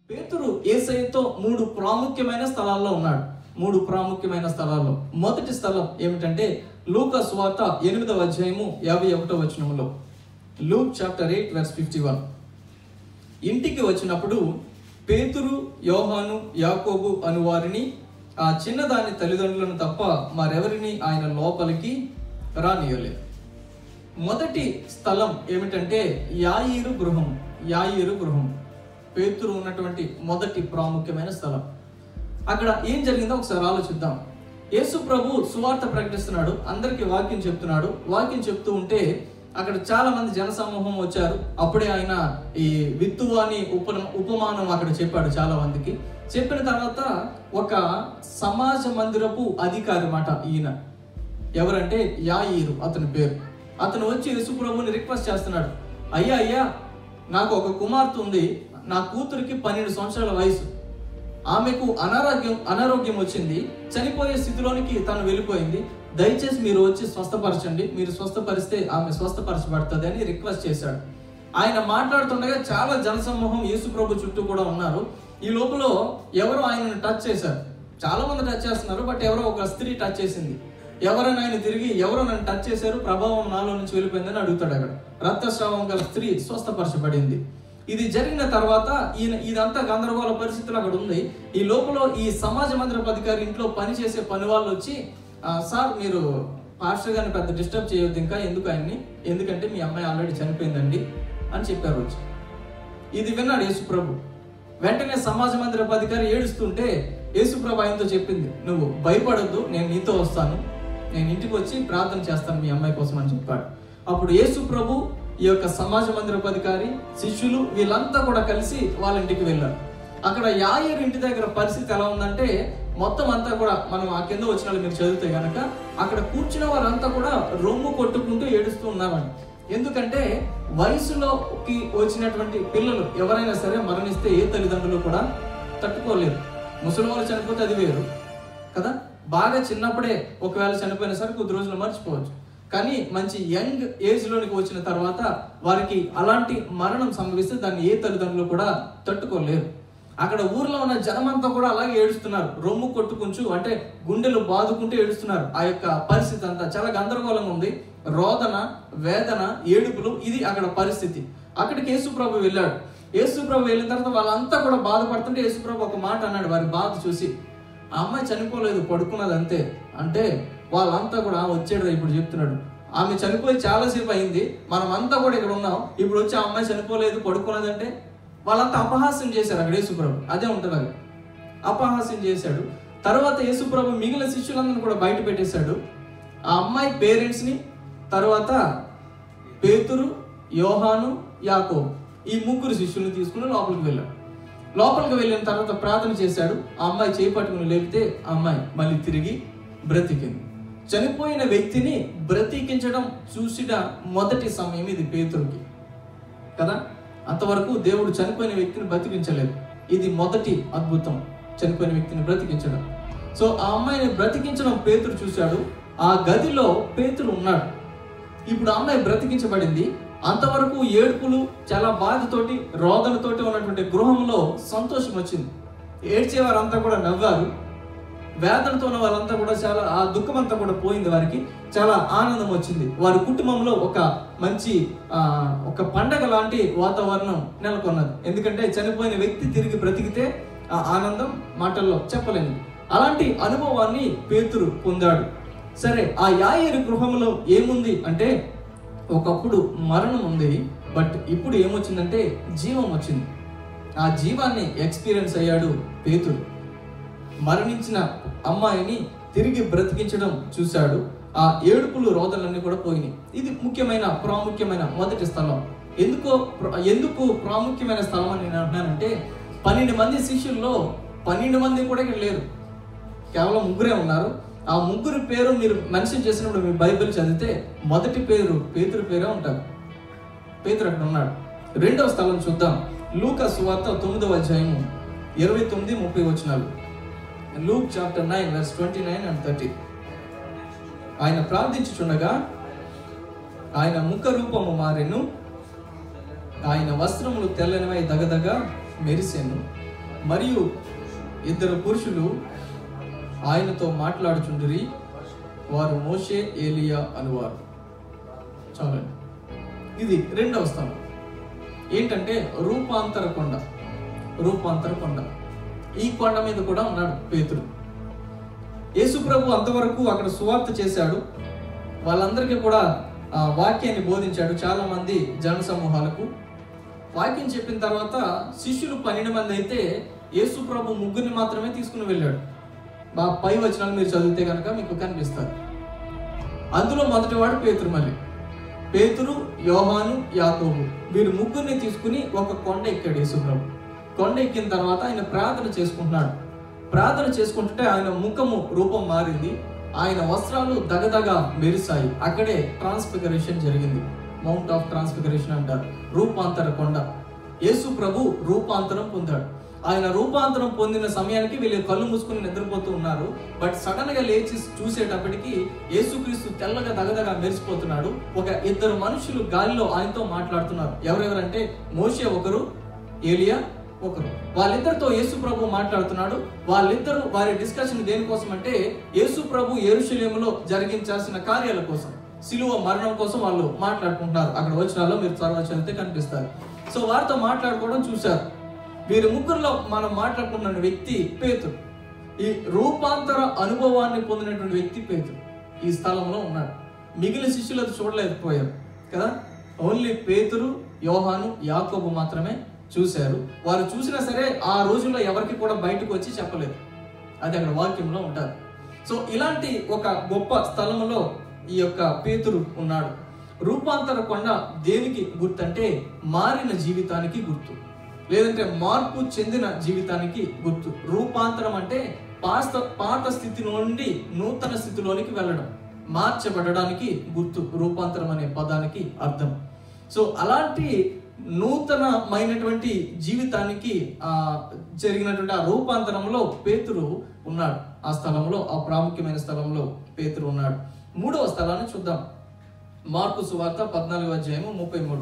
పేతురు ఏసైతో మూడు ప్రాముఖ్యమైన స్థలాల్లో ఉన్నాడు మూడు ప్రాముఖ్యమైన స్థలాల్లో మొదటి స్థలం ఏమిటంటే లూకా స్వార్త ఎనిమిదవ అధ్యాయము యాభై ఒకటో వచనములో Luke chapter eight verse fifty one ఇంటికి వచ్చినప్పుడు పేతురు యోహాను యాకోబు అను వారిని ఆ చిన్నదాని తల్లిదండ్రులను తప్ప మరెవరిని ఆయన లోపలికి రానియలేదు మొదటి స్థలం ఏమిటంటే యాయిరు గృహం యాయిరు గృహం పేతురు ఉన్నటువంటి మొదటి ప్రాముఖ్యమైన స్థలం అక్కడ ఏం జరిగిందో ఒకసారి ఆలోచిద్దాం యేసు ప్రభు సువార్త ప్రకటిస్తున్నాడు అందరికీ వాక్యం చెప్తున్నాడు వాక్యం చెప్తూ ఉంటే అక్కడ చాలా మంది జనసమూహం వచ్చారు అప్పుడే ఆయన ఈ విత్తువాని ఉప ఉపమానం అక్కడ చెప్పాడు చాలా మందికి చెప్పిన తర్వాత ఒక సమాజ మందిరపు అధికారి మాట ఈయన ఎవరంటే యాయిరు అతని పేరు అతను వచ్చి యేసుప్రభుని రిక్వెస్ట్ చేస్తున్నాడు అయ్యా అయ్యా నాకు ఒక కుమార్తె ఉంది నా కూతురికి పన్నెండు సంవత్సరాల వయసు ఆమెకు అనారోగ్యం అనారోగ్యం వచ్చింది చనిపోయే స్థితిలోనికి తను వెళ్ళిపోయింది దయచేసి మీరు వచ్చి స్వస్థపరచండి మీరు స్వస్థపరిస్తే ఆమె స్వస్థపరచబడుతుంది అని రిక్వెస్ట్ చేశాడు ఆయన మాట్లాడుతుండగా చాలా జనసమూహం యేసు ప్రభు చుట్టూ కూడా ఉన్నారు ఈ లోపల ఎవరో ఆయనను టచ్ చేశారు చాలా మంది టచ్ చేస్తున్నారు బట్ ఎవరో ఒక స్త్రీ టచ్ చేసింది ఎవరైనా ఆయన తిరిగి ఎవరో నన్ను టచ్ చేశారు ప్రభావం నాలో నుంచి వెళ్ళిపోయిందని అడుగుతాడు అక్కడ రక్తస్రావం గల స్త్రీ స్వస్థపరచబడింది ఇది జరిగిన తర్వాత ఈయన ఇదంతా గందరగోళ పరిస్థితులు అక్కడ ఉంది ఈ లోపల ఈ సమాజ మందిరపు అధికారి ఇంట్లో పనిచేసే పని వాళ్ళు వచ్చి "ఆ, సార్ మీరు పాస్టర్ గారిని పెద్ద డిస్టర్బ్ చేయొద్దు ఇంకా ఎందుకు ఆయన్ని ఎందుకంటే మీ అమ్మాయి ఆల్రెడీ చనిపోయిందండి అని చెప్పారు వచ్చి ఇది విన్నాడు యేసుప్రభు వెంటనే సమాజ మందిరపు అధికారి ఏడుస్తుంటే యేసుప్రభు ఆయనతో చెప్పింది నువ్వు భయపడొద్దు నేను నీతో వస్తాను నేను ఇంటికి వచ్చి ప్రార్థన చేస్తాను మీ అమ్మాయి కోసం అని చెప్పాడు అప్పుడు యేసు ప్రభు ఈ యొక్క సమాజ మందిరపు అధికారి శిష్యులు వీళ్ళంతా కూడా కలిసి వాళ్ళ ఇంటికి వెళ్ళారు అక్కడ యాయర్ ఇంటి దగ్గర పరిస్థితి ఎలా ఉందంటే మొత్తం అంతా కూడా మనం ఆ కింద వచ్చిన వాళ్ళు మీరు చదివితే గనక అక్కడ కూర్చున్న వారంతా కూడా రొమ్ము కొట్టుకుంటూ ఏడుస్తూ ఉన్నారని ఎందుకంటే వయసులోకి వచ్చినటువంటి పిల్లలు ఎవరైనా సరే మరణిస్తే ఏ తల్లిదండ్రులు కూడా తట్టుకోలేరు ముసలి వాళ్ళు చనిపోతే అది వేరు కదా బాగా చిన్నప్పుడే ఒకవేళ చనిపోయిన సరే కొద్ది రోజులు మర్చిపోవచ్చు కానీ మంచి యంగ్ ఏజ్ లోనికి వచ్చిన తర్వాత వారికి అలాంటి మరణం సంభవిస్తే దాన్ని ఏ తల్లిదండ్రులు కూడా తట్టుకోలేరు అక్కడ ఊర్లో ఉన్న జనమంతా కూడా అలాగే ఏడుస్తున్నారు రొమ్ము కొట్టుకుంటూ అంటే గుండెలు బాదుకుంటూ ఏడుస్తున్నారు ఆ యొక్క పరిస్థితి అంతా చాలా గందరగోళంగా ఉంది రోదన వేదన ఏడుపులు ఇది అక్కడ పరిస్థితి అక్కడికి యేసుప్రభు వెళ్ళాడు యేసుప్రభు వెళ్ళిన తర్వాత వాళ్ళంతా కూడా బాధపడుతుంటే యేసుప్రభు ఒక మాట అన్నాడు వారి బాధ చూసి ఆ అమ్మాయి చనిపోలేదు పడుకున్నది అంతే అంటే వాళ్ళంతా కూడా "ఆ, వచ్చాడు రా ఇప్పుడు చెప్తున్నాడు ఆమె చనిపోయి చాలాసేపు అయింది మనం అంతా కూడా ఇక్కడ ఉన్నాం ఇప్పుడు వచ్చి ఆ అమ్మాయి చనిపోలేదు పడుకున్నది అంటే వాళ్ళంతా అపహాస్యం చేశారు అక్కడ యేసుప్రభు అదే ఉంటుంది అది అపహాస్యం చేశాడు తర్వాత యేసుప్రభు మిగిలిన శిష్యులందరిని కూడా బయట పెట్టేశాడు ఆ అమ్మాయి పేరెంట్స్ ని తర్వాత పేతురు యోహాను యాకో ఈ ముగ్గురు శిష్యుల్ని తీసుకుని లోపలికి వెళ్ళాడు లోపలికి వెళ్ళిన తర్వాత ప్రార్థన చేశాడు ఆ అమ్మాయి చేయి పట్టుకుని లేపితే ఆ అమ్మాయి మళ్ళీ తిరిగి బ్రతికింది చనిపోయిన వ్యక్తిని బ్రతికించడం చూసిన మొదటి సమయం ఇది పేతురుకి కదా అంతవరకు దేవుడు చనిపోయిన వ్యక్తిని బ్రతికించలేదు ఇది మొదటి అద్భుతం చనిపోయిన వ్యక్తిని బ్రతికించడం సో ఆ అమ్మాయిని బ్రతికించడం పేతురు చూశాడు ఆ గదిలో పేతురు ఉన్నాడు ఇప్పుడు ఆ అమ్మాయి బ్రతికించబడింది అంతవరకు ఏడుపులు చాలా బాధతోటి రోదనతోటి ఉన్నటువంటి గృహంలో సంతోషం వచ్చింది ఏడ్చేవారంతా కూడా నవ్వారు వేదనతో ఉన్న వాళ్ళంతా కూడా చాలా ఆ దుఃఖం అంతా కూడా పోయింది వారికి చాలా ఆనందం వచ్చింది వారి కుటుంబంలో ఒక మంచి ఆ ఒక పండగ లాంటి వాతావరణం నెలకొన్నది ఎందుకంటే చనిపోయిన వ్యక్తి తిరిగి బ్రతికితే ఆ ఆనందం మాటల్లో చెప్పలేము అలాంటి అనుభవాన్ని పేతురు పొందాడు సరే ఆ యాయేరు గృహంలో ఏముంది అంటే ఒకప్పుడు మరణం ఉంది బట్ ఇప్పుడు ఏమొచ్చిందంటే జీవం వచ్చింది ఆ జీవాన్ని ఎక్స్పీరియన్స్ అయ్యాడు పేతురు మరణించిన అమ్మాయిని తిరిగి బ్రతికించడం చూశాడు ఆ ఏడుపులు రోదలన్నీ కూడా పోయినాయి ఇది ముఖ్యమైన ప్రాముఖ్యమైన మొదటి స్థలం ఎందుకో ప్ర- ఎందుకు ప్రాముఖ్యమైన స్థలం అని నేను అంటున్నానంటే పన్నెండు మంది శిష్యుల్లో పన్నెండు మంది కూడా ఇక్కడ లేరు కేవలం ముగ్గురే ఉన్నారు ఆ ముగ్గురు పేరు మీరు మెన్షన్ చేసినప్పుడు మీ బైబిల్ చదివితే మొదటి పేరు పేతురు పేరే ఉంటారు పేతురు అక్కడ ఉన్నాడు రెండవ స్థలం చూద్దాం లూకా సువార్త తొమ్మిదవ అధ్యాయము ఇరవై తొమ్మిది ముప్పై వచనాలు Luke chapter nine verse twenty nine and thirty ఆయన ప్రార్థించుచుండగా ఆయన ముఖ రూపము మారెను ఆయన వస్త్రములు తెల్లనివై దగదగ మెరిసెను మరియు ఇద్దరు పురుషులు ఆయనతో మాట్లాడుచుండిరి వారు మోషే ఏలియా అనువారు చాలండి ఇది రెండవ స్థలం ఏంటంటే రూపాంతర కొండ రూపాంతర కొండ ఈ కొండ మీద కూడా ఉన్నాడు పేతుడు యేసుప్రభు అంతవరకు అక్కడ సువార్త చేశాడు వాళ్ళందరికీ కూడా ఆ వాక్యాన్ని బోధించాడు చాలా మంది జన సమూహాలకు వాక్యం చెప్పిన తర్వాత శిష్యులు పన్నెండు మంది అయితే యేసు ప్రభు ముగ్గురిని మాత్రమే తీసుకుని వెళ్ళాడు బా పై వచనాలు మీరు చదివితే కనుక మీకు కనిపిస్తారు అందులో మొదటివాడు పేతురు మళ్ళీ పేతురు యోహాను యాకోబు వీరు ముగ్గురిని తీసుకుని ఒక కొండ ఎక్కాడు యేసుప్రభు కొండ ఎక్కిన తర్వాత ఆయన ప్రార్థన చేసుకుంటున్నాడు ప్రార్థన చేసుకుంటుంటే ఆయన ముఖము రూపం మారింది ఆయన వస్త్రాలు దగదగ మెరిశాయి అక్కడే ట్రాన్స్ఫిగరేషన్ జరిగింది మౌంట్ ఆఫ్ ట్రాన్స్ఫిగరేషన్ అంటారు రూపాంతర కొండ యేసు ప్రభు రూపాంతరం పొందాడు ఆయన రూపాంతరం పొందిన సమయానికి వీళ్ళు కళ్ళు మూసుకుని నిద్రపోతూ ఉన్నారు బట్ సడన్ గా లేచి చూసేటప్పటికి యేసుక్రీస్తు తెల్లగా దగదగా మెరిసిపోతున్నాడు ఒక ఇద్దరు మనుషులు గాలిలో ఆయనతో మాట్లాడుతున్నారు ఎవరెవరంటే మోషే ఒకరు ఏలియా ఒకరు వాళ్ళిద్దరితో యేసు ప్రభు మాట్లాడుతున్నాడు వాళ్ళిద్దరు వారి డిస్కషన్ దేనికోసం అంటే యేసు ప్రభు ఎరుషలేములో జరిగించాల్సిన కార్యాల కోసం సిలువ మరణం కోసం వాళ్ళు మాట్లాడుకుంటున్నారు అక్కడ వచ్చినాలో మీరు త్వరగా చదివితే కనిపిస్తారు సో వారితో మాట్లాడుకోవడం చూశారు వీరి ముగ్గురులో మనం మాట్లాడుకున్న వ్యక్తి పేతురు ఈ రూపాంతర అనుభవాన్ని పొందినటువంటి వ్యక్తి పేతురు ఈ స్థలంలో ఉన్నాడు మిగిలిన శిష్యులు అది చూడలేకపోయారు కదా ఓన్లీ పేతురు యోహాను యాకోబు మాత్రమే చూశారు వారు చూసినా సరే ఆ రోజుల్లో ఎవరికి కూడా బయటకు వచ్చి చెప్పలేదు అది అక్కడ వాక్యంలో ఉంటారు సో ఇలాంటి ఒక గొప్ప స్థలంలో ఈ యొక్క పేతురు ఉన్నాడు రూపాంతర కొండ దేనికి గుర్తు అంటే మారిన జీవితానికి గుర్తు లేదంటే మార్పు చెందిన జీవితానికి గుర్తు రూపాంతరం అంటే పాత పాత స్థితి నుండి నూతన స్థితిలోనికి వెళ్ళడం మార్చబడడానికి గుర్తు రూపాంతరం అనే పదానికి అర్థం సో అలాంటి నూతనమైనటువంటి జీవితానికి ఆ జరిగినటువంటి ఆ రూపాంతరంలో పేతురు ఉన్నాడు ఆ స్థలంలో ఆ ప్రాముఖ్యమైన స్థలంలో పేతురు ఉన్నాడు మూడవ స్థలాన్ని చూద్దాం మార్కు సువార్త పద్నాలుగు అధ్యాయము ముప్పై మూడు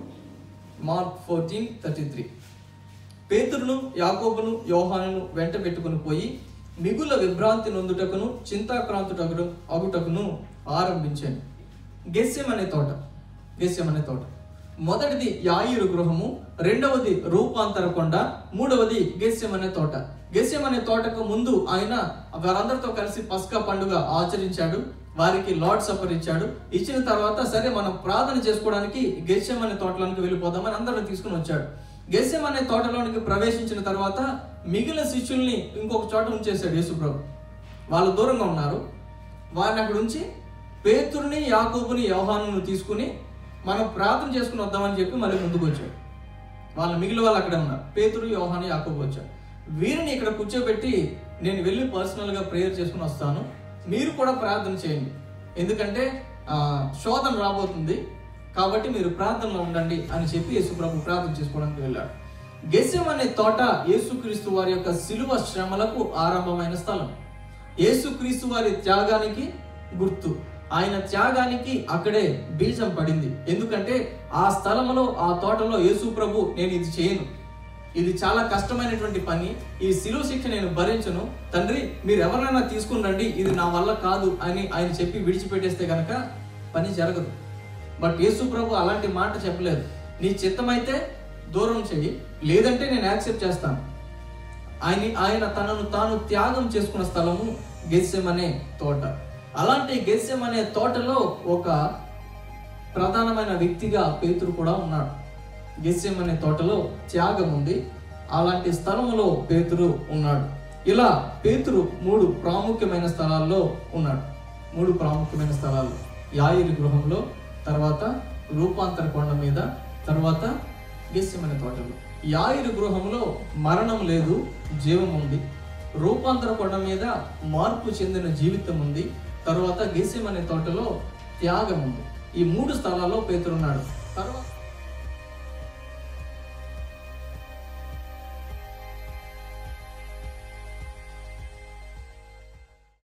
మార్క్ ఫోర్టీన్ థర్టీ త్రీ పేతురును యాకోబును యోహానును వెంట పెట్టుకుని పోయి మిగుల విభ్రాంతి నొందుటకును చింతాక్రాంతుటకును అగుటకును ఆరంభించాను గెస్యం అనే తోట గెస్యం అనే తోట మొదటిది యాయిరు గృహము రెండవది రూపాంతర కొండ మూడవది గెస్యం అనే తోట గెస్యం అనే తోటకు ముందు ఆయన వారందరితో కలిసి పస్కా పండుగ ఆచరించాడు వారికి లార్డ్ సఫర్ ఇచ్చాడు ఇచ్చిన తర్వాత సరే మనం ప్రార్థన చేసుకోవడానికి గెస్యం అనే తోటలోనికి వెళ్ళిపోదామని అందరిని తీసుకుని వచ్చాడు గెస్యం అనే తోటలోనికి ప్రవేశించిన తర్వాత మిగిలిన శిష్యుల్ని ఇంకొక చోట ఉంచేశాడు యేసుప్రభు వాళ్ళు దూరంగా ఉన్నారు వారిని అక్కడ ఉంచి పేతుర్ని యాకోబుని యోహానును తీసుకుని మనం ప్రార్థన చేసుకుని వద్దామని చెప్పి మళ్ళీ ముందుకు వచ్చాడు వాళ్ళ మిగిలిన వాళ్ళు అక్కడే ఉన్నారు పేతురు యోహాను యాకోబు వచ్చాడు వీరిని ఇక్కడ కూర్చోబెట్టి నేను వెళ్ళి పర్సనల్గా ప్రేయర్ చేసుకుని వస్తాను మీరు కూడా ప్రార్థన చేయండి ఎందుకంటే ఆ, శోధన రాబోతుంది కాబట్టి మీరు ప్రార్థనలో ఉండండి అని చెప్పి యేసుప్రభు ప్రార్థన చేసుకోవడానికి వెళ్ళాడు గెస్యం అనే తోట యేసుక్రీస్తు వారి యొక్క శిలువ శ్రమలకు ఆరంభమైన స్థలం యేసుక్రీస్తు వారి త్యాగానికి గుర్తు ఆయన త్యాగానికి అక్కడే బీజం పడింది ఎందుకంటే ఆ స్థలంలో ఆ తోటలో యేసు ప్రభు నేను ఇది చేయను ఇది చాలా కష్టమైనటువంటి పని ఈ శిలువ శిక్ష నేను భరించను తండ్రి మీరు ఎవరైనా తీసుకుని రండి ఇది నా వల్ల కాదు అని ఆయన చెప్పి విడిచిపెట్టేస్తే గనక పని జరగదు బట్ యేసు ప్రభు అలాంటి మాట చెప్పలేదు నీ చిత్తమైతే దూరం చెయ్యి లేదంటే నేను యాక్సెప్ట్ చేస్తాను ఆయన ఆయన తనను తాను త్యాగం చేసుకున్న స్థలము గెస్సెం అనే తోట అలాంటి గెస్సెం అనే తోటలో ఒక ప్రధానమైన వ్యక్తిగా పేతురు కూడా ఉన్నాడు గెస్సెం అనే తోటలో త్యాగం ఉంది అలాంటి స్థలములో పేతురు ఉన్నాడు ఇలా పేతురు మూడు ప్రాముఖ్యమైన స్థలాల్లో ఉన్నాడు మూడు ప్రాముఖ్యమైన స్థలాలు యాయిరి గృహంలో తర్వాత రూపాంతర కొండ మీద తర్వాత గెస్సెం అనే తోటలో యాయిరు గృహంలో మరణం లేదు జీవం ఉంది రూపాంతర కొండ మీద మార్పు చెందిన జీవితం ఉంది తర్వాత గెస్సెం అనే తోటలో త్యాగం ఉంది ఈ మూడు స్థలాల్లో పేతురున్నాడు తర్వాత